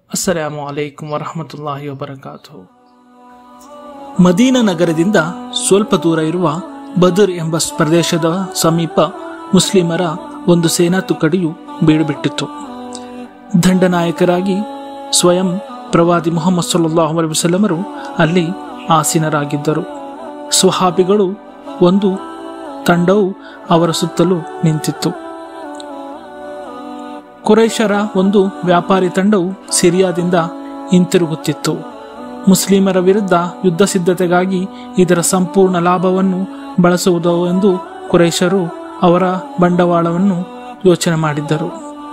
ಅಸ್ಸಲಾಮು ಅಲೈಕುಂ ವರಹಮತುಲ್ಲಾಹಿ ವಬರಕಾತು ಮದೀನಾ ನಗರದಿಂದ ಸ್ವಲ್ಪ ದೂರ ಇರುವ ಬದರ್ ಎಂಬ ಪ್ರದೇಶದ ಸಮೀಪ ಮುಸ್ಲಿಮರ ಒಂದು ಸೇನಾ ತುಕಡಿಯು ಬೀಡುಬಿಟ್ಟಿತ್ತು ದಂಡನಾಯಕರಾಗಿ ಸ್ವಯಂ ಪ್ರವಾದಿ ಮುಹಮ್ಮದ್ ಸಲ್ಲಾಹು ಅಲೈಹಿ ವಸಲ್ಲಮರು ಅಲ್ಲಿ ಆಸೀನರಾಗಿದ್ದರು ಸ್ವಹಾಬಿಗಳು ಒಂದು ತಂಡವು ಅವರ ಸುತ್ತಲೂ ನಿಂತಿತ್ತು ಕುರೈಶರ ಒಂದು ವ್ಯಾಪಾರಿ ತಂಡವು ಸಿರಿಯಾದಿಂದ ಹಿಂತಿರುಗುತ್ತಿತ್ತು ಮುಸ್ಲಿಮರ ವಿರುದ್ಧ ಯುದ್ಧ ಸಿದ್ಧತೆಗಾಗಿ ಇದರ ಸಂಪೂರ್ಣ ಲಾಭವನ್ನು ಬಳಸುವುದು ಎಂದು ಕುರೈಶರು ಅವರ ಬಂಡವಾಳವನ್ನು ಯೋಚನೆ ಮಾಡಿದ್ದರು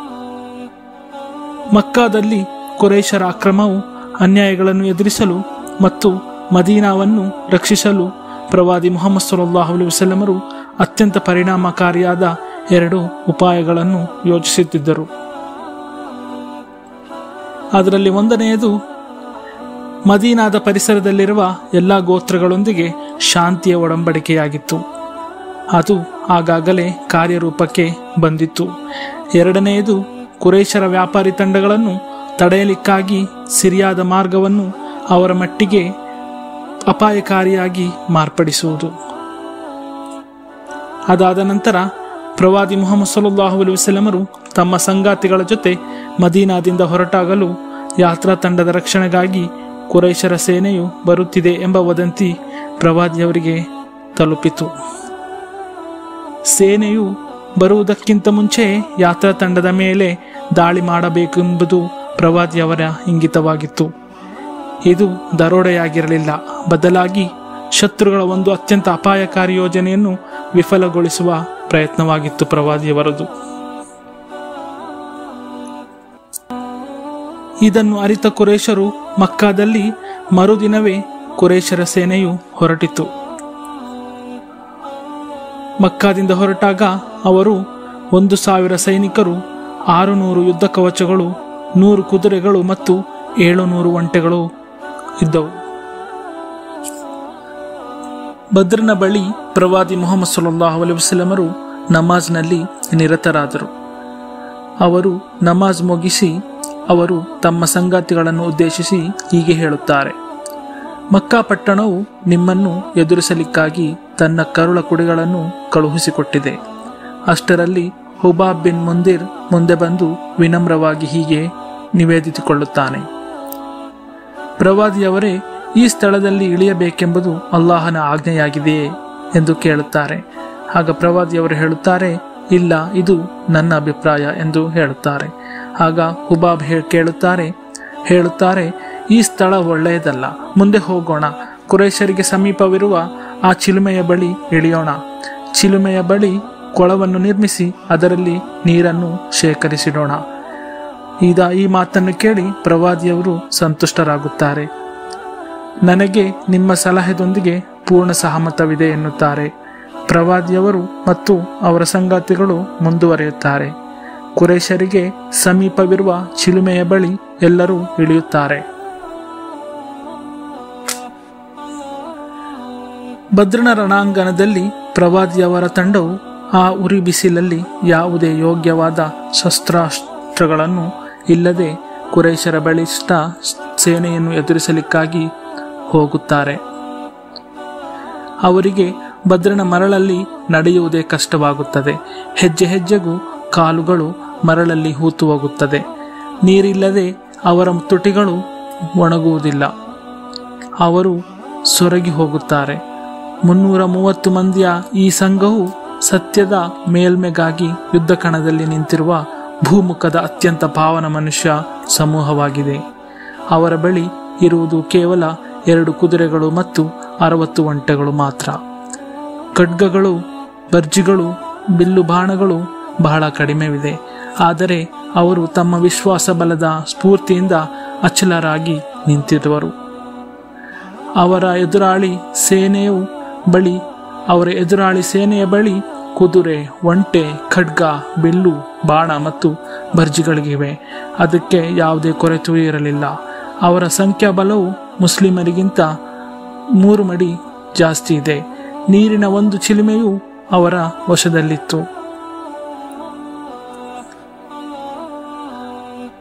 ಮಕ್ಕಾದಲ್ಲಿ ಕುರೈಶರ ಅಕ್ರಮವು ಅನ್ಯಾಯಗಳನ್ನು ಎದುರಿಸಲು ಮತ್ತು ಮದೀನಾವನ್ನು ರಕ್ಷಿಸಲು ಪ್ರವಾದಿ ಮುಹಮ್ಮದ್ ಸಲ್ಲಾಹು ಅಲೈಹಿ ವಸಲ್ಲಮರು ಅತ್ಯಂತ ಪರಿಣಾಮಕಾರಿಯಾದ ಎರಡು ಉಪಾಯಗಳನ್ನು ಯೋಚಿಸುತ್ತಿದ್ದರು ಅದರಲ್ಲಿ ಒಂದನೆಯದು ಮದೀನಾದ ಪರಿಸರದಲ್ಲಿರುವ ಎಲ್ಲ ಗೋತ್ರಗಳೊಂದಿಗೆ ಶಾಂತಿಯ ಒಡಂಬಡಿಕೆಯಾಗಿತ್ತು ಅದು ಆಗಾಗಲೇ ಕಾರ್ಯರೂಪಕ್ಕೆ ಬಂದಿತ್ತು ಎರಡನೆಯದು ಕುರೇಶರ ವ್ಯಾಪಾರಿ ತಂಡಗಳನ್ನು ತಡೆಯಲಿಕ್ಕಾಗಿ ಸಿರಿಯಾದ ಮಾರ್ಗವನ್ನು ಅವರ ಮಟ್ಟಿಗೆ ಅಪಾಯಕಾರಿಯಾಗಿ ಮಾರ್ಪಡಿಸುವುದು ಅದಾದ ನಂತರ ಪ್ರವಾದಿ ಮುಹಮ್ಮದ್ ಸಲ್ಲಾಹು ಅಲೈಹಿ ವಸಲ್ಲಮರು ತಮ್ಮ ಸಂಗಾತಿಗಳ ಜೊತೆ ಮದೀನಾದಿಂದ ಹೊರಟಾಗಲು ಯಾತ್ರಾ ತಂಡದ ರಕ್ಷಣೆಗಾಗಿ ಕುರೈಶರ ಸೇನೆಯು ಬರುತ್ತಿದೆ ಎಂಬ ವದಂತಿ ಪ್ರವಾದಿಯವರಿಗೆ ತಲುಪಿತು ಸೇನೆಯು ಬರುವುದಕ್ಕಿಂತ ಮುಂಚೆ ಯಾತ್ರಾ ತಂಡದ ಮೇಲೆ ದಾಳಿ ಮಾಡಬೇಕೆಂಬುದು ಪ್ರವಾದಿಯವರ ಇಂಗಿತವಾಗಿತ್ತು ಇದು ದರೋಡೆಯಾಗಿರಲಿಲ್ಲ ಬದಲಾಗಿ ಶತ್ರುಗಳ ಒಂದು ಅತ್ಯಂತ ಅಪಾಯಕಾರಿ ಯೋಜನೆಯನ್ನು ವಿಫಲಗೊಳಿಸುವ ಪ್ರಯತ್ನವಾಗಿತ್ತು ಪ್ರವಾದಿಯವರದು ಇದನ್ನು ಅರಿತ ಕುರೇಶರು ಮಕ್ಕಾದಲ್ಲಿ ಮರುದಿನವೇ ಕುರೇಶರ ಸೇನೆಯು ಹೊರಟಿತು ಮಕ್ಕಾದಿಂದ ಹೊರಟಾಗ ಅವರು ಒಂದು ಸಾವಿರ ಸೈನಿಕರು ಆರು ನೂರು ಯುದ್ಧ ಕವಚಗಳು ನೂರು ಕುದುರೆಗಳು ಮತ್ತು ಏಳುನೂರು ಒಂಟೆಗಳು ಇದ್ದವು ಬದ್ರನ ಬಳಿ ಪ್ರವಾದಿ ಮುಹಮ್ಮದ್ ಸಲ್ಲಾಹು ಅಲೈಹಿ ವಸಲ್ಲಮರು ನಮಾಜ್ನಲ್ಲಿ ನಿರತರಾದರು ಅವರು ನಮಾಜ್ ಮುಗಿಸಿ ಅವರು ತಮ್ಮ ಸಂಗಾತಿಗಳನ್ನು ಉದ್ದೇಶಿಸಿ ಹೀಗೆ ಹೇಳುತ್ತಾರೆ ಮಕ್ಕಾ ಪಟ್ಟಣವು ನಿಮ್ಮನ್ನು ಎದುರಿಸಲಿಕ್ಕಾಗಿ ತನ್ನ ಕರುಳ ಕುಡಿಗಳನ್ನು ಕಳುಹಿಸಿಕೊಟ್ಟಿದೆ ಅಷ್ಟರಲ್ಲಿ ಹುಬಾಬ್ ಬಿನ್ ಮುಂದಿರ್ ಮುಂದೆ ಬಂದು ವಿನಮ್ರವಾಗಿ ಹೀಗೆ ನಿವೇದಿಸಿಕೊಳ್ಳುತ್ತಾನೆ ಪ್ರವಾದಿಯವರೇ ಈ ಸ್ಥಳದಲ್ಲಿ ಇಳಿಯಬೇಕೆಂಬುದು ಅಲ್ಲಾಹನ ಆಜ್ಞೆಯಾಗಿದೆಯೇ ಎಂದು ಕೇಳುತ್ತಾರೆ ಆಗ ಪ್ರವಾದಿಯವರು ಹೇಳುತ್ತಾರೆ ಇಲ್ಲ ಇದು ನನ್ನ ಅಭಿಪ್ರಾಯ ಎಂದು ಹೇಳುತ್ತಾರೆ ಆಗ ಹುಬಾಬ್ ಹೇ ಕೇಳುತ್ತಾರೆ ಹೇಳುತ್ತಾರೆ ಈ ಸ್ಥಳ ಒಳ್ಳೆಯದಲ್ಲ ಮುಂದೆ ಹೋಗೋಣ ಕುರೇಶರಿಗೆ ಸಮೀಪವಿರುವ ಆ ಚಿಲುಮೆಯ ಬಳಿ ಇಳಿಯೋಣ ಚಿಲುಮೆಯ ಬಳಿ ಕೊಳವನ್ನು ನಿರ್ಮಿಸಿ ಅದರಲ್ಲಿ ನೀರನ್ನು ಶೇಖರಿಸಿಡೋಣ ಈಗ ಈ ಮಾತನ್ನು ಕೇಳಿ ಪ್ರವಾದಿಯವರು ಸಂತುಷ್ಟರಾಗುತ್ತಾರೆ ನನಗೆ ನಿಮ್ಮ ಸಲಹೆದೊಂದಿಗೆ ಪೂರ್ಣ ಸಹಮತವಿದೆ ಎನ್ನುತ್ತಾರೆ ಪ್ರವಾದಿಯವರು ಮತ್ತು ಅವರ ಸಂಗಾತಿಗಳು ಮುಂದುವರಿಯುತ್ತಾರೆ ಕುರೇಶರಿಗೆ ಸಮೀಪವಿರುವ ಚಿಲುಮೆಯ ಬಳಿ ಎಲ್ಲರೂ ಇಳಿಯುತ್ತಾರೆ ಭದ್ರನ ರಣಾಂಗಣದಲ್ಲಿ ಪ್ರವಾದಿಯವರ ತಂಡವು ಆ ಉರಿ ಬಿಸಿಲಲ್ಲಿ ಯಾವುದೇ ಯೋಗ್ಯವಾದ ಶಸ್ತ್ರಾಸ್ತ್ರಗಳನ್ನು ಇಲ್ಲದೆ ಕುರೇಶರ ಬಲಿಷ್ಠ ಸೇನೆಯನ್ನು ಎದುರಿಸಲಿಕ್ಕಾಗಿ ಹೋಗುತ್ತಾರೆ ಅವರಿಗೆ ಭದ್ರನ ಮರಳಲ್ಲಿ ನಡೆಯುವುದೇ ಕಷ್ಟವಾಗುತ್ತದೆ ಹೆಜ್ಜೆ ಹೆಜ್ಜೆಗೂ ಕಾಲುಗಳು ಮರಳಲ್ಲಿ ಹೂತು ಹೋಗುತ್ತದೆ ನೀರಿಲ್ಲದೆ ಅವರ ತುಟಿಗಳು ಒಣಗುವುದಿಲ್ಲ ಅವರು ಸೊರಗಿ ಹೋಗುತ್ತಾರೆ ಮುನ್ನೂರ ಮೂವತ್ತು ಮಂದಿಯ ಈ ಸಂಘವು ಸತ್ಯದ ಮೇಲ್ಮೆಗಾಗಿ ಯುದ್ಧ ಕಣದಲ್ಲಿ ನಿಂತಿರುವ ಭೂಮುಖದ ಅತ್ಯಂತ ಪಾವನ ಮನುಷ್ಯ ಸಮೂಹವಾಗಿದೆ ಅವರ ಬಳಿ ಇರುವುದು ಕೇವಲ ಎರಡು ಕುದುರೆಗಳು ಮತ್ತು ಅರವತ್ತು ಒಂಟೆಗಳು ಮಾತ್ರ ಖಡ್ಗಗಳು ಬರ್ಜಿಗಳು ಬಿಲ್ಲು ಬಾಣಗಳು ಬಹಳ ಕಡಿಮೆವಿದೆ ಆದರೆ ಅವರು ತಮ್ಮ ವಿಶ್ವಾಸ ಬಲದ ಸ್ಫೂರ್ತಿಯಿಂದ ಅಚಲರಾಗಿ ನಿಂತಿರುವರು ಅವರ ಎದುರಾಳಿ ಸೇನೆಯು ಬಳಿ ಅವರ ಎದುರಾಳಿ ಸೇನೆಯ ಬಳಿ ಕುದುರೆ ಒಂಟೆ ಖಡ್ಗ ಬಿಲ್ಲು ಬಾಣ ಮತ್ತು ಬರ್ಜಿಗಳಿಗಿವೆ ಅದಕ್ಕೆ ಯಾವುದೇ ಕೊರತೆಯೂ ಇರಲಿಲ್ಲ ಅವರ ಸಂಖ್ಯಾಬಲವು ಮುಸ್ಲಿಮರಿಗಿಂತ ಮೂರು ಮಡಿ ಜಾಸ್ತಿ ಇದೆ ನೀರಿನ ಒಂದು ಚಿಲುಮೆಯು ಅವರ ವಶದಲ್ಲಿತ್ತು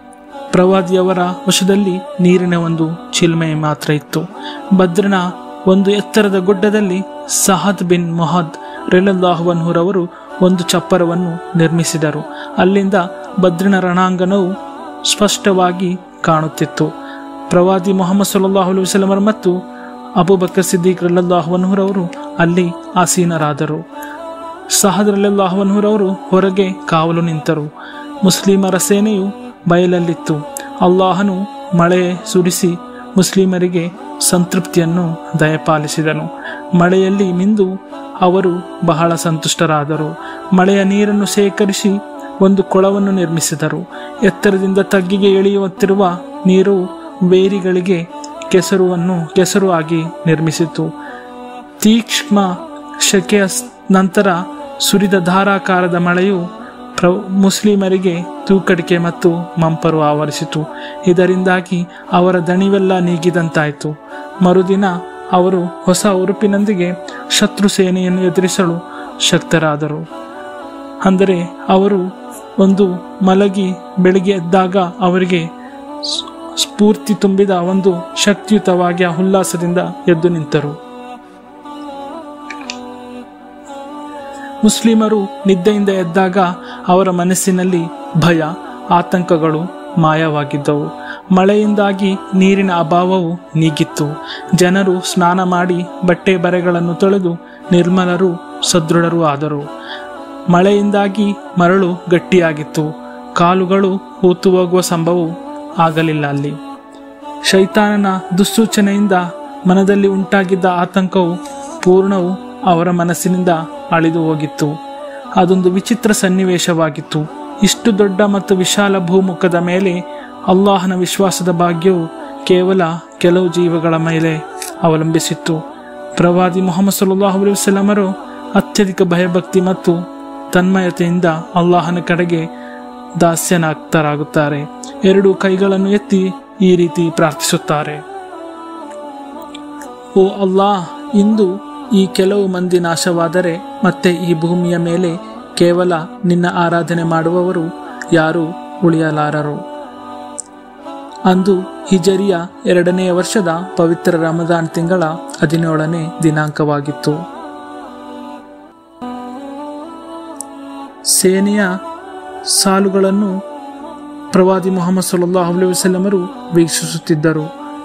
ಪ್ರವಾದಿಯವರ ವಶದಲ್ಲಿ ನೀರಿನ ಒಂದು ಚಿಲ್ಮೆ ಮಾತ್ರ ಇತ್ತು ಬದ್ರನ ಒಂದು ಎತ್ತರದ ಗುಡ್ಡದಲ್ಲಿ ಸಹದ್ ಬಿನ್ ಮೊಹದ್ ರೆಲಲ್ಲಾಹುವನ್ಹುರವರು ಒಂದು ಚಪ್ಪರವನ್ನು ನಿರ್ಮಿಸಿದರು ಅಲ್ಲಿಂದ ಬದ್ರಿನ ರಣಾಂಗಣವು ಸ್ಪಷ್ಟವಾಗಿ ಕಾಣುತ್ತಿತ್ತು ಪ್ರವಾದಿ ಮೊಹಮ್ಮದ್ ಸಲ್ಲಾಹು ಅಲೈಹಿ ವಸಲ್ಲಮರು ಮತ್ತು ಅಬುಬಕರ್ ಸಿದ್ದೀಕ್ ರಲ್ಲಾಹುವನ್ಹುರವರು ಅಲ್ಲಿ ಆಸೀನರಾದರು ಸಹದ್ ರಲ್ಲಾಹುವನ್ಹುರವರು ಹೊರಗೆ ಕಾವಲು ನಿಂತರು ಮುಸ್ಲಿಮರ ಸೇನೆಯು ಬಯಲಲ್ಲಿತ್ತು ಅಲ್ಲಾಹನು ಮಳೆ ಸುರಿಸಿ ಮುಸ್ಲಿಮರಿಗೆ ಸಂತೃಪ್ತಿಯನ್ನು ದಯಪಾಲಿಸಿದನು ಮಳೆಯಲ್ಲಿ ಮಿಂದು ಅವರು ಬಹಳ ಸಂತುಷ್ಟರಾದರು ಮಳೆಯ ನೀರನ್ನು ಸೇಕರಿಸಿ ಒಂದು ಕೊಳವನ್ನು ನಿರ್ಮಿಸಿದರು ಎತ್ತರದಿಂದ ತಗ್ಗಿಗೆ ಇಳಿಯುತ್ತಿರುವ ನೀರು ಬೇರಿಗಳಿಗೆ ಕೆಸರುವನ್ನು ಕೆಸರು ಆಗಿ ನಿರ್ಮಿಸಿತು ತೀಕ್ಷ್ಮ ಶಕೆಯ ನಂತರ ಸುರಿದ ಧಾರಾಕಾರದ ಮಳೆಯು ಪ್ರ ಮುಸ್ಲಿಮರಿಗೆ ತೂಕಡಿಕೆ ಮತ್ತು ಮಂಪರು ಆವರಿಸಿತು ಇದರಿಂದಾಗಿ ಅವರ ದಣಿವೆಲ್ಲ ನೀಗಿದಂತಾಯಿತು ಮರುದಿನ ಅವರು ಹೊಸ ಉರುಪಿನೊಂದಿಗೆ ಶತ್ರು ಸೇನೆಯನ್ನು ಎದುರಿಸಲು ಶಕ್ತರಾದರು ಅಂದರೆ ಅವರು ಒಂದು ಮಲಗಿ ಬೆಳಿಗ್ಗೆ ಎದ್ದಾಗ ಅವರಿಗೆ ಸ್ಫೂರ್ತಿ ತುಂಬಿದ ಒಂದು ಶಕ್ತಿಯುತವಾಗಿ ಆ ಉಲ್ಲಾಸದಿಂದ ಎದ್ದು ನಿಂತರು ಮುಸ್ಲಿಮರು ನಿದ್ದೆಯಿಂದ ಎದ್ದಾಗ ಅವರ ಮನಸ್ಸಿನಲ್ಲಿ ಭಯ ಆತಂಕಗಳು ಮಾಯವಾಗಿದ್ದವು ಮಳೆಯಿಂದಾಗಿ ನೀರಿನ ಅಭಾವವು ನೀಗಿತ್ತು ಜನರು ಸ್ನಾನ ಮಾಡಿ ಬಟ್ಟೆ ಬರೆಗಳನ್ನು ತೊಳೆದು ನಿರ್ಮಲರು ಸದೃಢರೂ ಆದರು ಮಳೆಯಿಂದಾಗಿ ಮರಳು ಗಟ್ಟಿಯಾಗಿತ್ತು ಕಾಲುಗಳು ಹೂತು ಹೋಗುವ ಸಂಭವವು ಆಗಲಿಲ್ಲ ಅಲ್ಲಿ ಶೈತಾನನ ದುಸ್ಸೂಚನೆಯಿಂದ ಮನದಲ್ಲಿ ಉಂಟಾಗಿದ್ದ ಆತಂಕವು ಪೂರ್ಣವು ಅವರ ಮನಸ್ಸಿನಿಂದ ಅಳಿದು ಹೋಗಿತ್ತು ಅದೊಂದು ವಿಚಿತ್ರ ಸನ್ನಿವೇಶವಾಗಿತ್ತು ಇಷ್ಟು ದೊಡ್ಡ ಮತ್ತು ವಿಶಾಲ ಭೂಮುಖದ ಮೇಲೆ ಅಲ್ಲಾಹನ ವಿಶ್ವಾಸದ ಭಾಗ್ಯವು ಕೇವಲ ಕೆಲವು ಜೀವಗಳ ಮೇಲೆ ಅವಲಂಬಿಸಿತ್ತು ಪ್ರವಾದಿ ಮೊಹಮ್ಮದ್ ಸಲ್ಲಾಹು ಅಲೈಹಿ ವಸಲ್ಲಮರು ಅತ್ಯಧಿಕ ಭಯಭಕ್ತಿ ಮತ್ತು ತನ್ಮಯತೆಯಿಂದ ಅಲ್ಲಾಹನ ಕಡೆಗೆ ದಾಸ್ಯನಾಗ್ತರಾಗುತ್ತಾರೆ ಎರಡು ಕೈಗಳನ್ನು ಎತ್ತಿ ಈ ರೀತಿ ಪ್ರಾರ್ಥಿಸುತ್ತಾರೆ ಓ ಅಲ್ಲಾಹ್ ಇಂದು ಈ ಕೆಲವು ಮಂದಿ ನಾಶವಾದರೆ ಮತ್ತೆ ಈ ಭೂಮಿಯ ಮೇಲೆ ಕೇವಲ ನಿನ್ನ ಆರಾಧನೆ ಮಾಡುವವರು ಯಾರೂ ಉಳಿಯಲಾರರು ಅಂದು ಹಿಜರಿಯ ಎರಡನೆಯ ವರ್ಷದ ಪವಿತ್ರ ರಮದಾನ್ ತಿಂಗಳ ಹದಿನೇಳನೇ ದಿನಾಂಕವಾಗಿತ್ತು ಸೇನೆಯ ಸಾಲುಗಳನ್ನು ಪ್ರವಾದಿ ಮೊಹಮ್ಮದ್ ಸಲ್ಲಾಹು ಅಲೈಹಿ ವಸಲ್ಲಮರು ವೀಕ್ಷಿಸುತ್ತಿದ್ದರು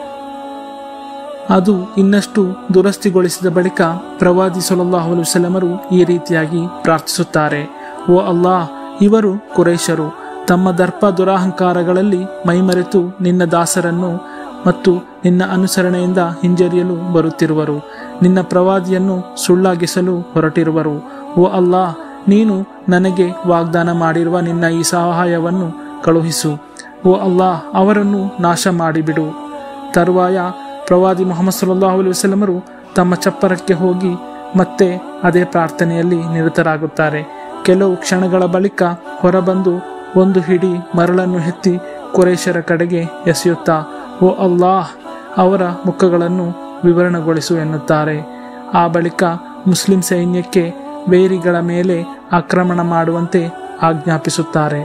ಅದು ಇನ್ನಷ್ಟು ದುರಸ್ತಿಗೊಳಿಸಿದ ಬಳಿಕ ಪ್ರವಾದಿ ಸೊಲಲ್ಲಾಹು ಅಲೈಹಿ ವಸಲ್ಲಮರು ಈ ರೀತಿಯಾಗಿ ಪ್ರಾರ್ಥಿಸುತ್ತಾರೆ ಓ ಅಲ್ಲಾಹ್ ಇವರು ಕುರೈಶರು ತಮ್ಮ ದರ್ಪ ದುರಾಹಂಕಾರಗಳಲ್ಲಿ ಮೈಮರೆತು ನಿನ್ನ ದಾಸರನ್ನು ಮತ್ತು ನಿನ್ನ ಅನುಸರಣೆಯಿಂದ ಹಿಂಜರಿಯಲು ಬರುತ್ತಿರುವರು ನಿನ್ನ ಪ್ರವಾದಿಯನ್ನು ಸುಳ್ಳಾಗಿಸಲು ಹೊರಟಿರುವರು ಓ ಅಲ್ಲಾಹ್ ನೀನು ನನಗೆ ವಾಗ್ದಾನ ಮಾಡಿರುವ ನಿನ್ನ ಈ ಸಹಾಯವನ್ನು ಕಳುಹಿಸು ಓ ಅಲ್ಲಾಹ್ ಅವರನ್ನು ನಾಶ ಮಾಡಿಬಿಡು ತರುವಾಯ ಪ್ರವಾದಿ ಮೊಹಮ್ಮದ್ ಸಲ್ಲಾಹು ಅಲೈಹಿ ವಸಲ್ಲಮರು ತಮ್ಮ ಚಪ್ಪರಕ್ಕೆ ಹೋಗಿ ಮತ್ತೆ ಅದೇ ಪ್ರಾರ್ಥನೆಯಲ್ಲಿ ನಿರತರಾಗುತ್ತಾರೆ ಕೆಲವು ಕ್ಷಣಗಳ ಬಳಿಕ ಹೊರಬಂದು ಒಂದು ಹಿಡಿ ಮರಳನ್ನು ಎತ್ತಿ ಕುರೇಶರ ಕಡೆಗೆ ಎಸೆಯುತ್ತಾ ಓ ಅಲ್ಲಾಹ್ ಅವರ ಮುಖಗಳನ್ನು ವಿವರಣಗೊಳಿಸು ಎನ್ನುತ್ತಾರೆ ಆ ಬಳಿಕ ಮುಸ್ಲಿಂ ಸೈನ್ಯಕ್ಕೆ ಬೇರಿಗಳ ಮೇಲೆ ಆಕ್ರಮಣ ಮಾಡುವಂತೆ ಆಜ್ಞಾಪಿಸುತ್ತಾರೆ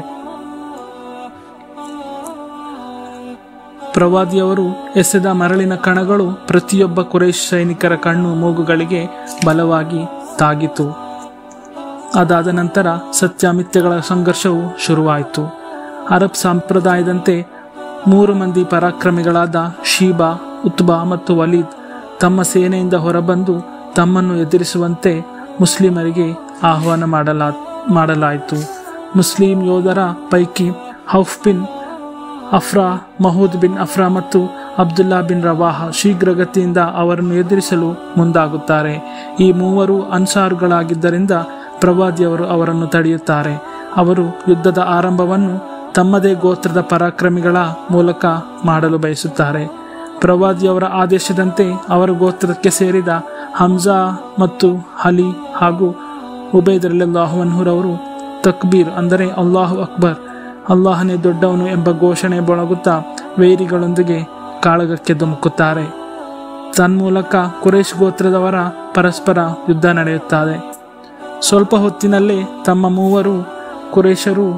ಪ್ರವಾದಿಯವರು ಎಸೆದ ಮರಳಿನ ಕಣಗಳು ಪ್ರತಿಯೊಬ್ಬ ಕುರೇಶ್ ಸೈನಿಕರ ಕಣ್ಣು ಮೂಗುಗಳಿಗೆ ಬಲವಾಗಿ ತಾಗಿತು ಅದಾದ ನಂತರ ಸತ್ಯಾಮಿತ್ಯಗಳ ಸಂಘರ್ಷವು ಶುರುವಾಯಿತು ಅರಬ್ ಸಂಪ್ರದಾಯದಂತೆ ಮೂರು ಮಂದಿ ಪರಾಕ್ರಮಿಗಳಾದ ಶೀಬಾ ಉತ್ಬಾ ಮತ್ತು ವಲೀದ್ ತಮ್ಮ ಸೇನೆಯಿಂದ ಹೊರಬಂದು ತಮ್ಮನ್ನು ಎದುರಿಸುವಂತೆ ಮುಸ್ಲಿಮರಿಗೆ ಆಹ್ವಾನ ಮಾಡಲಾ ಮಾಡಲಾಯಿತು ಮುಸ್ಲಿಂ ಯೋಧರ ಪೈಕಿ Auf bin Afra Mahood bin Afra ಮತ್ತು ಅಬ್ದುಲ್ಲಾ ಬಿನ್ ರವಾಹ ಶೀಘ್ರಗತಿಯಿಂದ ಅವರನ್ನು ಎದುರಿಸಲು ಮುಂದಾಗುತ್ತಾರೆ ಈ ಮೂವರು ಅನ್ಸಾರುಗಳಾಗಿದ್ದರಿಂದ ಪ್ರವಾದಿಯವರು ಅವರನ್ನು ತಡೆಯುತ್ತಾರೆ ಅವರು ಯುದ್ಧದ ಆರಂಭವನ್ನು ತಮ್ಮದೇ ಗೋತ್ರದ ಪರಾಕ್ರಮಿಗಳ ಮೂಲಕ ಮಾಡಲು ಬಯಸುತ್ತಾರೆ ಪ್ರವಾದಿಯವರ ಆದೇಶದಂತೆ ಅವರ ಗೋತ್ರಕ್ಕೆ ಸೇರಿದ ಹಮ್ಜಾ ಮತ್ತು ಹಲಿ ಹಾಗೂ ಉಬೇದರಲ್ಲಾಹುವನ್ಹುರವರು ತಕ್ಬೀರ್ ಅಂದರೆ ಅಲ್ಲಾಹು ಅಕ್ಬರ್ ಅಲ್ಲಾಹನೇ ದೊಡ್ಡವನು ಎಂಬ ಘೋಷಣೆ ಮೊಳಗುತ್ತಾ ವೇರಿಗಳೊಂದಿಗೆ ಕಾಳಗಕ್ಕೆ ಧುಮುಕುತ್ತಾರೆ ತನ್ಮೂಲಕ ಕುರೇಶ್ ಗೋತ್ರದವರ ಪರಸ್ಪರ ಯುದ್ಧ ನಡೆಯುತ್ತದೆ ಸ್ವಲ್ಪ ಹೊತ್ತಿನಲ್ಲೇ ತಮ್ಮ ಮೂವರು ಕುರೇಶರು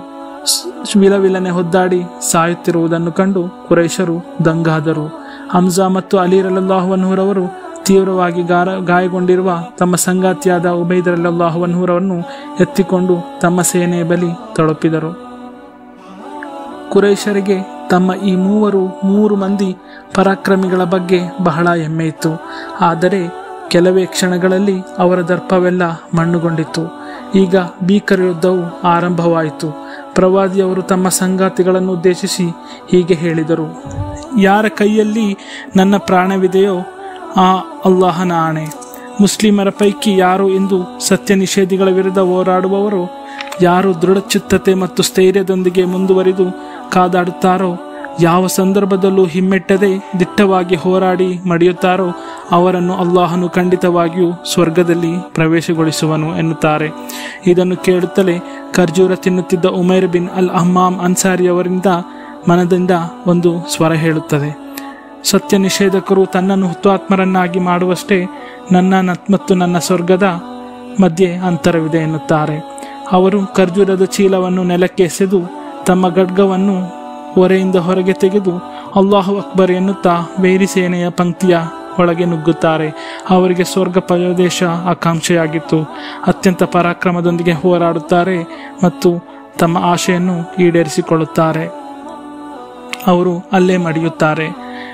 ಸ್- ವಿಲವಿಲನೆ ಹೊದ್ದಾಡಿ ಸಾಯುತ್ತಿರುವುದನ್ನು ಕಂಡು ಕುರೈಶರು ದಂಗಾದರು ಹಮ್ಜಾ ಮತ್ತು ಅಲಿ ರಲ್ಲಾಹುವನ್ಹೂರವರು ತೀವ್ರವಾಗಿ ಗಾರ ಗಾಯಗೊಂಡಿರುವ ತಮ್ಮ ಸಂಗಾತಿಯಾದ ಉಬೈದ್ ರಲ್ಲಾಹುವನ್ಹೂರವನ್ನು ಎತ್ತಿಕೊಂಡು ತಮ್ಮ ಸೇನೆಯ ಬಳಿ ತಲುಪಿದರು ಕುರೈಶರಿಗೆ ತಮ್ಮ ಈ ಮೂವರು ಮೂರು ಮಂದಿ ಪರಾಕ್ರಮಿಗಳ ಬಗ್ಗೆ ಬಹಳ ಹೆಮ್ಮೆ ಇತ್ತು ಆದರೆ ಕೆಲವೇ ಕ್ಷಣಗಳಲ್ಲಿ ಅವರ ದರ್ಪವೆಲ್ಲ ಮಣ್ಣುಗೊಂಡಿತ್ತು ಈಗ ಭೀಕರ ಯುದ್ಧವು ಆರಂಭವಾಯಿತು ಪ್ರವಾದಿಯವರು ತಮ್ಮ ಸಂಗಾತಿಗಳನ್ನು ಉದ್ದೇಶಿಸಿ ಹೀಗೆ ಹೇಳಿದರು ಯಾರ ಕೈಯಲ್ಲಿ ನನ್ನ ಪ್ರಾಣವಿದೆಯೋ ಆ ಅಲ್ಲಾಹನ ಆಣೆ ಮುಸ್ಲಿಮರ ಪೈಕಿ ಯಾರು ಎಂದು ಸತ್ಯ ನಿಷೇಧಿಗಳ ವಿರುದ್ಧ ಹೋರಾಡುವವರು ಯಾರು ದೃಢಚಿತ್ತತೆ ಮತ್ತು ಸ್ಥೈರ್ಯದೊಂದಿಗೆ ಮುಂದುವರಿದು ಕಾದಾಡುತ್ತಾರೋ ಯಾವ ಸಂದರ್ಭದಲ್ಲೂ ಹಿಮ್ಮೆಟ್ಟದೆ ದಿಟ್ಟವಾಗಿ ಹೋರಾಡಿ ಮಡಿಯುತ್ತಾರೋ ಅವರನ್ನು ಅಲ್ಲಾಹನು ಖಂಡಿತವಾಗಿಯೂ ಸ್ವರ್ಗದಲ್ಲಿ ಪ್ರವೇಶಗೊಳಿಸುವನು ಎನ್ನುತ್ತಾರೆ ಇದನ್ನು ಕೇಳುತ್ತಲೇ ಖರ್ಜೂರ ತಿನ್ನುತ್ತಿದ್ದ ಉಮೈರ್ ಬಿನ್ ಅಲ್ ಅಹ್ಮಾಮ್ ಅನ್ಸಾರಿಯವರಿಂದ ಮನದಿಂದ ಒಂದು ಸ್ವರ ಹೇಳುತ್ತದೆ ಸತ್ಯ ನಿಷೇಧಕರು ತನ್ನನ್ನು ಹುತಾತ್ಮರನ್ನಾಗಿ ಮಾಡುವಷ್ಟೇ ನನ್ನ ನ- ಮತ್ತು ನನ್ನ ಸ್ವರ್ಗದ ಮಧ್ಯೆ ಅಂತರವಿದೆ ಎನ್ನುತ್ತಾರೆ ಅವರು ಖರ್ಜೂರದ ಚೀಲವನ್ನು ನೆಲಕ್ಕೆ ಎಸೆದು ತಮ್ಮ ಗಡ್ಗವನ್ನು ಹೊರೆಯಿಂದ ಹೊರಗೆ ತೆಗೆದು ಅಲ್ಲಾಹು ಅಕ್ಬರ್ ಎನ್ನುತ್ತಾ ವೈರಿ ಸೇನೆಯ ಪಂಕ್ತಿಯ ಒಳಗೆ ನುಗ್ಗುತ್ತಾರೆ ಅವರಿಗೆ ಸ್ವರ್ಗ ಪ್ರದೇಶ ಆಕಾಂಕ್ಷೆಯಾಗಿತ್ತು ಅತ್ಯಂತ ಪರಾಕ್ರಮದೊಂದಿಗೆ ಹೋರಾಡುತ್ತಾರೆ ಮತ್ತು ತಮ್ಮ ಆಶೆಯನ್ನು ಈಡೇರಿಸಿಕೊಳ್ಳುತ್ತಾರೆ ಅವರು ಅಲ್ಲೇ ಮಡಿಯುತ್ತಾರೆ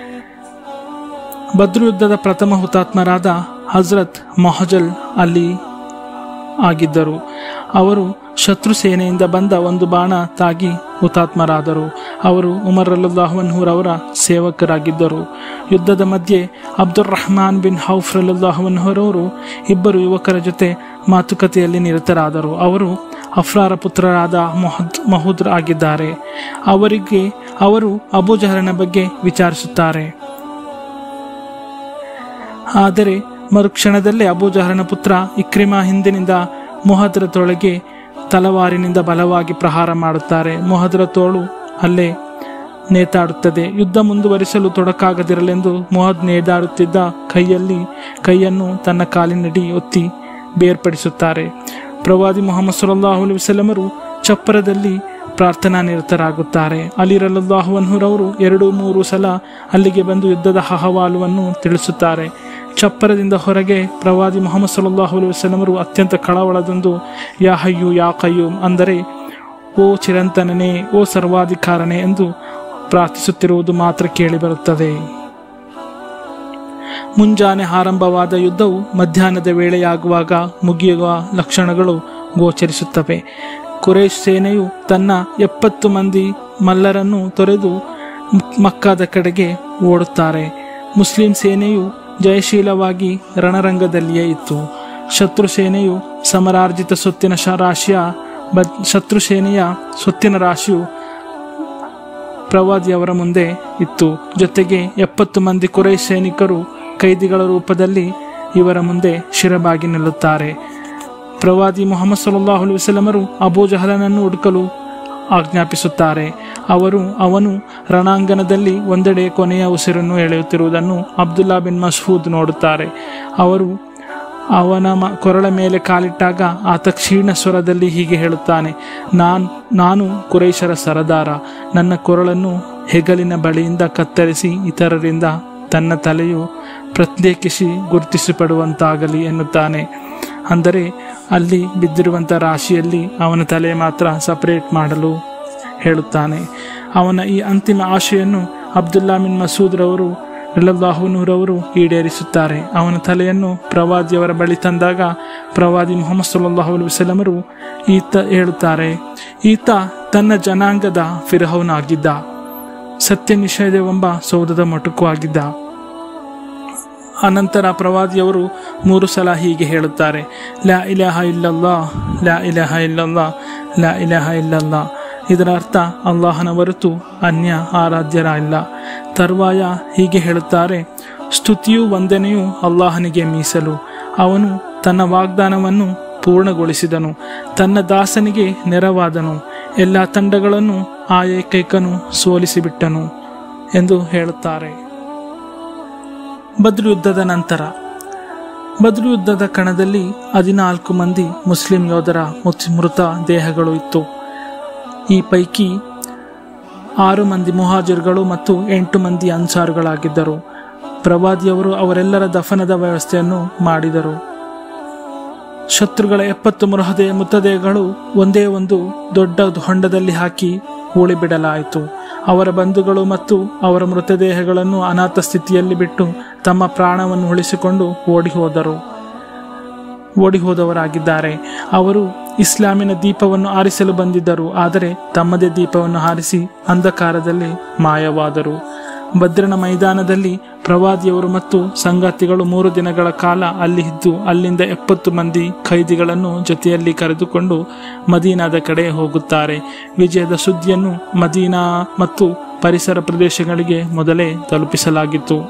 ಬದ್ರು ಯುದ್ಧದ ಪ್ರಥಮ ಹುತಾತ್ಮರಾದ ಹಜ್ರತ್ ಮೊಹಜಲ್ ಅಲ್ಲಿ ಆಗಿದ್ದರು ಅವರು ಶತ್ರು ಸೇನೆಯಿಂದ ಬಂದ ಒಂದು ಬಾಣ ತಾಗಿ ಹುತಾತ್ಮರಾದರು ಅವರು ಉಮರ್ ರಲ್ಲಾಹುವನ್ಹೂರ್ ಸೇವಕರಾಗಿದ್ದರು ಯುದ್ಧದ ಮಧ್ಯೆ ಅಬ್ದುಲ್ ರಹಮಾನ್ ಬಿನ್ ಹೌಫ್ ರಲ್ಲಾಹುವನ್ಹೂರವರು ಇಬ್ಬರು ಯುವಕರ ಜೊತೆ ಮಾತುಕತೆಯಲ್ಲಿ ನಿರತರಾದರು ಅವರು ಅಫ್ರಾರ ಪುತ್ರರಾದ ಮೊಹದ್ ಮಹುದ್ರ ಆಗಿದ್ದಾರೆ ಅವರಿಗೆ ಅವರು ಅಬುಜಹರನ ಬಗ್ಗೆ ವಿಚಾರಿಸುತ್ತಾರೆ ಆದರೆ ಮರುಕ್ಷಣದಲ್ಲೇ ಅಬೂಜಹರನ ಪುತ್ರ ಇಕ್ರಿಮಾ ಹಿಂದಿನಿಂದ ಮೊಹದ್ರ ತೊಳಗೆ ತಲವಾರಿನಿಂದ ಬಲವಾಗಿ ಪ್ರಹಾರ ಮಾಡುತ್ತಾರೆ ಮೊಹದ್ರ ತೋಳು ಅಲ್ಲೇ ನೇತಾಡುತ್ತದೆ ಯುದ್ಧ ಮುಂದುವರಿಸಲು ತೊಡಕಾಗದಿರಲೆಂದು ಮೊಹದ್ ನೇದಾಡುತ್ತಿದ್ದ ಕೈಯಲ್ಲಿ ಕೈಯನ್ನು ತನ್ನ ಕಾಲಿನಡಿ ಒತ್ತಿ ಬೇರ್ಪಡಿಸುತ್ತಾರೆ ಪ್ರವಾದಿ ಮೊಹಮ್ಮದ್ ಸುಲ್ಲಾಹು ಅಲೈಹಿ ವಸಲ್ಲಮರು ಚಪ್ಪರದಲ್ಲಿ ಪ್ರಾರ್ಥನಾ ನಿರತರಾಗುತ್ತಾರೆ ಅಲಿ ರಲ್ಲಾಹುವನ್ಹುರವರು ಎರಡು ಮೂರು ಸಲ ಅಲ್ಲಿಗೆ ಬಂದು ಯುದ್ಧದ ಅಹವಾಲುವನ್ನು ತಿಳಿಸುತ್ತಾರೆ ಚಪ್ಪರದಿಂದ ಹೊರಗೆ ಪ್ರವಾದಿ ಮೊಹಮ್ಮದ್ ಸಲ್ಲಾಹು ಅಲೈಹಿ ವಸಲ್ಲಮರು ಅತ್ಯಂತ ಕಳವಳದೊಂದು ಯಾ ಹಯ್ಯು ಯಾ ಕಯ್ಯೂಮ್ ಅಂದರೆ ಓ ಚಿರಂತನನೇ ಓ ಸರ್ವಾಧಿಕಾರನೇ ಎಂದು ಪ್ರಾರ್ಥಿಸುತ್ತಿರುವುದು ಮಾತ್ರ ಕೇಳಿಬರುತ್ತದೆ ಮುಂಜಾನೆ ಆರಂಭವಾದ ಯುದ್ಧವು ಮಧ್ಯಾಹ್ನದ ವೇಳೆಯಾಗುವಾಗ ಮುಗಿಯುವ ಲಕ್ಷಣಗಳು ಗೋಚರಿಸುತ್ತವೆ ಕುರೇಶ್ ಸೇನೆಯು ತನ್ನ ಎಪ್ಪತ್ತು ಮಂದಿ ಮಲ್ಲರನ್ನು ತೊರೆದು ಮಕ್ಕಾದ ಕಡೆಗೆ ಓಡುತ್ತಾರೆ ಮುಸ್ಲಿಂ ಸೇನೆಯು ಜಯಶೀಲವಾಗಿ ರಣರಂಗದಲ್ಲಿಯೇ ಇತ್ತು ಶತ್ರು ಸೇನೆಯು ಸಮರಾರ್ಜಿತ ಸೊತ್ತಿನ ಶ- ರಾಶಿಯ ಬ- ಶತ್ರು ಸೇನೆಯ ಸೊತ್ತಿನ ರಾಶಿಯು ಪ್ರವಾದಿಯವರ ಮುಂದೆ ಇತ್ತು ಜೊತೆಗೆ ಎಪ್ಪತ್ತು ಮಂದಿ ಕುರೈ ಸೈನಿಕರು ಕೈದಿಗಳ ರೂಪದಲ್ಲಿ ಇವರ ಮುಂದೆ ಶಿರಬಾಗಿ ನಿಲ್ಲುತ್ತಾರೆ ಪ್ರವಾದಿ ಮೊಹಮ್ಮದ್ ಸಲ್ಲಾಹು ಅಲೈಹಿ ವಸಲ್ಲಮರು ಅಬೂ ಜಹಲನನ್ನು ಹುಡುಕಲು ಆಜ್ಞಾಪಿಸುತ್ತಾರೆ ಅವರು ಅವನು ರಣಾಂಗಣದಲ್ಲಿ ಒಂದೆಡೆ ಕೊನೆಯ ಉಸಿರನ್ನು ಎಳೆಯುತ್ತಿರುವುದನ್ನು ಅಬ್ದುಲ್ಲಾ ಬಿನ್ ಮಸೂದ್ ನೋಡುತ್ತಾರೆ ಅವರು ಅವನ ಮ- ಕೊರಳ ಮೇಲೆ ಕಾಲಿಟ್ಟಾಗ ಆತ ಕ್ಷೀಣ ಸ್ವರದಲ್ಲಿ ಹೀಗೆ ಹೇಳುತ್ತಾನೆ ನಾನ್ ನಾನು ಕುರೈಶರ ಸರದಾರ ನನ್ನ ಕೊರಳನ್ನು ಹೆಗಲಿನ ಬಳಿಯಿಂದ ಕತ್ತರಿಸಿ ಇತರರಿಂದ ತನ್ನ ತಲೆಯು ಪ್ರತ್ಯೇಕಿಸಿ ಗುರುತಿಸಪಡುವಂತಾಗಲಿ ಎನ್ನುತ್ತಾನೆ ಅಂದರೆ ಅಲ್ಲಿ ಬಿದ್ದಿರುವಂಥ ರಾಶಿಯಲ್ಲಿ ಅವನ ತಲೆ ಮಾತ್ರ ಸಪರೇಟ್ ಮಾಡಲು ಹೇಳುತ್ತಾನೆ ಅವನ ಈ ಅಂತಿಮ ಆಶೆಯನ್ನು ಅಬ್ದುಲ್ಲಾ ಬಿನ್ ಮಸೂದ್ರವರು ರವರು ಈಡೇರಿಸುತ್ತಾರೆ ಅವನ ತಲೆಯನ್ನು ಪ್ರವಾದಿಯವರ ಬಳಿ ತಂದಾಗ ಪ್ರವಾದಿ ಮೊಹಮ್ಮದ್ ಸಲ್ಲಾಹು ಅಲೈಹಿ ವಸಲ್ಲಮರು ಈತ ಹೇಳುತ್ತಾರೆ ಈತ ತನ್ನ ಜನಾಂಗದ ಫಿರಹವನಾಗಿದ್ದ ಸತ್ಯ ನಿಷೇಧವೆಂಬ ಸೌಧದ ಮೊಟಕು ಆಗಿದ್ದ ಅನಂತರ ಪ್ರವಾದಿಯವರು ಮೂರು ಸಲ ಹೀಗೆ ಹೇಳುತ್ತಾರೆ ಲಾ ಇಲಹ ಇಲ್ಲಲ್ಲಾ ಲಾ ಇಲಹ ಇಲ್ಲಲ್ಲಾ ಲಾ ಇಲಹ ಇಲ್ಲಲ್ಲಾ ಇದರ ಅರ್ಥ ಅಲ್ಲಾಹನ ಹೊರತು ಅನ್ಯ ಆರಾಧ್ಯರ ಇಲ್ಲ ತರುವಾಯ ಹೀಗೆ ಹೇಳುತ್ತಾರೆ ಸ್ತುತಿಯು ವಂದನೆಯು ಅಲ್ಲಾಹನಿಗೆ ಮೀಸಲು ಅವನು ತನ್ನ ವಾಗ್ದಾನವನ್ನು ಪೂರ್ಣಗೊಳಿಸಿದನು ತನ್ನ ದಾಸನಿಗೆ ನೆರವಾದನು ಎಲ್ಲ ತಂಡಗಳನ್ನು ಆ ಏಕೈಕನು ಸೋಲಿಸಿಬಿಟ್ಟನು ಎಂದು ಹೇಳುತ್ತಾರೆ ಬದ್ರು ಯುದ್ಧದ ನಂತರ ಬದ್ರು ಯುದ್ಧದ ಕಣದಲ್ಲಿ ಹದಿನಾಲ್ಕು ಮಂದಿ ಮುಸ್ಲಿಂ ಯೋಧರ ಮುಚ್- ಮೃತ ದೇಹಗಳು ಇತ್ತು ಈ ಪೈಕಿ ಆರು ಮಂದಿ ಮುಹಾಜಿರ್ಗಳು ಮತ್ತು ಎಂಟು ಮಂದಿ ಅನ್ಸಾರುಗಳಾಗಿದ್ದರು ಪ್ರವಾದಿಯವರು ಅವರೆಲ್ಲರ ದಫನದ ವ್ಯವಸ್ಥೆಯನ್ನು ಮಾಡಿದರು ಶತ್ರುಗಳ ಎಪ್ಪತ್ತು ಮೃಹದೆ ಮುತ್ತದೆಗಳು ಒಂದೇ ಒಂದು ದೊಡ್ಡ ಹೊಂಡದಲ್ಲಿ ಹಾಕಿ ಹೂಳಿಬಿಡಲಾಯಿತು ಅವರ ಬಂಧುಗಳು ಮತ್ತು ಅವರ ಮೃತದೇಹಗಳನ್ನು ಅನಾಥ ಸ್ಥಿತಿಯಲ್ಲಿ ಬಿಟ್ಟು ತಮ್ಮ ಪ್ರಾಣವನ್ನು ಉಳಿಸಿಕೊಂಡು ಓಡಿ ಹೋದರು ಓಡಿ ಹೋದವರಾಗಿದ್ದಾರೆ ಅವರು ಇಸ್ಲಾಮಿನ ದೀಪವನ್ನು ಆರಿಸಲು ಬಂದಿದ್ದರು ಆದರೆ ತಮ್ಮದೇ ದೀಪವನ್ನು ಹಾರಿಸಿ ಅಂಧಕಾರದಲ್ಲಿ ಮಾಯವಾದರು ಭದ್ರನ ಮೈದಾನದಲ್ಲಿ ಪ್ರವಾದಿಯವರು ಮತ್ತು ಸಂಗಾತಿಗಳು ಮೂರು ದಿನಗಳ ಕಾಲ ಅಲ್ಲಿ ಇದ್ದು ಅಲ್ಲಿಂದ ಎಪ್ಪತ್ತು ಮಂದಿ ಖೈದಿಗಳನ್ನು ಜೊತೆಯಲ್ಲಿ ಕರೆದುಕೊಂಡು ಮದೀನಾದ ಕಡೆ ಹೋಗುತ್ತಾರೆ ವಿಜಯದ ಸುದ್ದಿಯನ್ನು ಮದೀನಾ ಮತ್ತು ಪರಿಸರ ಪ್ರದೇಶಗಳಿಗೆ ಮೊದಲೇ ತಲುಪಿಸಲಾಗಿತ್ತು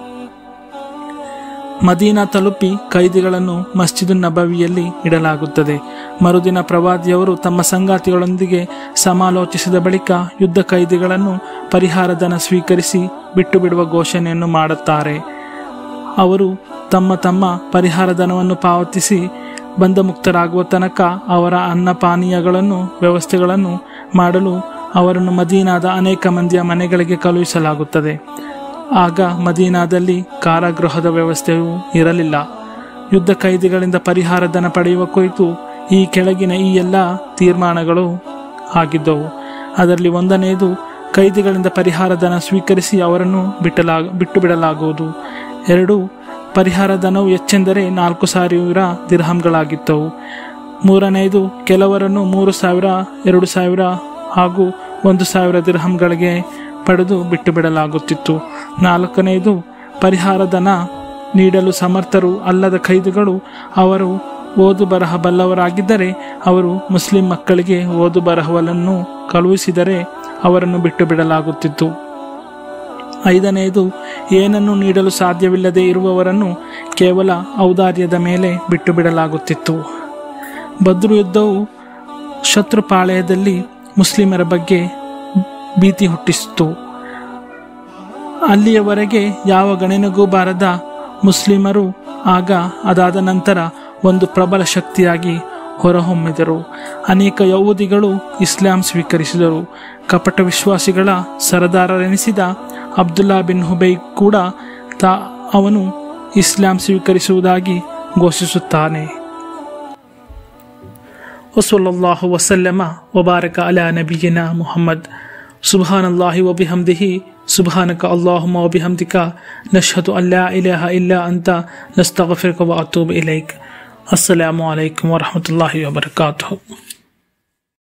ಮದೀನಾ ತಲುಪಿ ಖೈದಿಗಳನ್ನು ಮಸ್ಜಿದ್ ನಬವಿಯಲ್ಲಿ ಇಡಲಾಗುತ್ತದೆ ಮರುದಿನ ಪ್ರವಾದಿಯವರು ತಮ್ಮ ಸಂಗಾತಿಗಳೊಂದಿಗೆ ಸಮಾಲೋಚಿಸಿದ ಬಳಿಕ ಯುದ್ಧ ಖೈದಿಗಳನ್ನು ಪರಿಹಾರ ಧನ ಸ್ವೀಕರಿಸಿ ಬಿಟ್ಟು ಬಿಡುವ ಘೋಷಣೆಯನ್ನು ಮಾಡುತ್ತಾರೆ ಅವರು ತಮ್ಮ ತಮ್ಮ ಪರಿಹಾರ ಧನವನ್ನು ಪಾವತಿಸಿ ಬಂಧಮುಕ್ತರಾಗುವ ತನಕ ಅವರ ಅನ್ನ ಪಾನೀಯಗಳನ್ನು ವ್ಯವಸ್ಥೆಗಳನ್ನು ಮಾಡಲು ಅವರನ್ನು ಮದೀನಾದ ಅನೇಕ ಮಂದಿಯ ಮನೆಗಳಿಗೆ ಕಳುಹಿಸಲಾಗುತ್ತದೆ ಆಗ ಮದೀನಾದಲ್ಲಿ ಕಾರಾಗೃಹದ ವ್ಯವಸ್ಥೆಯೂ ಇರಲಿಲ್ಲ ಯುದ್ಧ ಖೈದಿಗಳಿಂದ ಪರಿಹಾರ ಧನ ಪಡೆಯುವ ಕುರಿತು ಈ ಕೆಳಗಿನ ಈ ಎಲ್ಲ ತೀರ್ಮಾನಗಳು ಆಗಿದ್ದವು ಅದರಲ್ಲಿ ಒಂದನೆಯದು ಖೈದಿಗಳಿಂದ ಪರಿಹಾರ ಧನ ಸ್ವೀಕರಿಸಿ ಅವರನ್ನು ಬಿಟ್ಟಲಾ ಬಿಟ್ಟು ಬಿಡಲಾಗುವುದು ಎರಡು ಪರಿಹಾರ ಧನವು ಹೆಚ್ಚೆಂದರೆ ನಾಲ್ಕು ಸಾವಿರ ದಿರ್ಹಂಗಳಾಗಿದ್ದವು ಮೂರನೆಯದು ಕೆಲವರನ್ನು ಮೂರು ಸಾವಿರ ಎರಡು ಸಾವಿರ ಹಾಗೂ ಒಂದು ಸಾವಿರ ದಿರ್ಹಂಗಳಿಗೆ ಪಡೆದು ಬಿಟ್ಟು ಬಿಡಲಾಗುತ್ತಿತ್ತು ನಾಲ್ಕನೆಯದು ಪರಿಹಾರ ಧನ ನೀಡಲು ಸಮರ್ಥರು ಅಲ್ಲದ ಖೈದಿಗಳು ಅವರು ಓದು ಬರಹ ಬಲ್ಲವರಾಗಿದ್ದರೆ ಅವರು ಮುಸ್ಲಿಂ ಮಕ್ಕಳಿಗೆ ಓದು ಬರಹವನ್ನು ಕಳುಹಿಸಿದರೆ ಅವರನ್ನು ಬಿಟ್ಟು ಬಿಡಲಾಗುತ್ತಿತ್ತು ಐದನೆಯದು ಏನನ್ನು ನೀಡಲು ಸಾಧ್ಯವಿಲ್ಲದೆ ಇರುವವರನ್ನು ಕೇವಲ ಔದಾರ್ಯದ ಮೇಲೆ ಬಿಟ್ಟು ಬಿಡಲಾಗುತ್ತಿತ್ತು ಬದ್ರು ಯುದ್ಧವು ಶತ್ರುಪಾಳಯದಲ್ಲಿ ಮುಸ್ಲಿಮರ ಬಗ್ಗೆ ಭೀತಿ ಹುಟ್ಟಿಸಿತು ಅಲ್ಲಿಯವರೆಗೆ ಯಾವ ಗಣನೆಗೂ ಬಾರದ ಮುಸ್ಲಿಮರು ಆಗ ಅದಾದ ನಂತರ ಒಂದು ಪ್ರಬಲ ಶಕ್ತಿಯಾಗಿ ಹೊರಹೊಮ್ಮಿದರು ಅನೇಕ ಯಹೂದಿಗಳು ಇಸ್ಲಾಂ ಸ್ವೀಕರಿಸಿದರು ಕಪಟ ವಿಶ್ವಾಸಿಗಳ ಸರದಾರರೆನಿಸಿದ ಅಬ್ದುಲ್ಲಾ ಬಿನ್ ಹುಬೈ ಕೂಡ ತಾ ಅವನು ಇಸ್ಲಾಂ ಸ್ವೀಕರಿಸುವುದಾಗಿ ಘೋಷಿಸುತ್ತಾನೆ وصلى الله وسلم وبارك على نبينا محمد سبحان الله وبحمده سبحانك اللهم وبحمدك نشهد أن لا إله إلا أنت نستغفرك وأتوب إليك السلام عليكم ورحمة الله وبركاته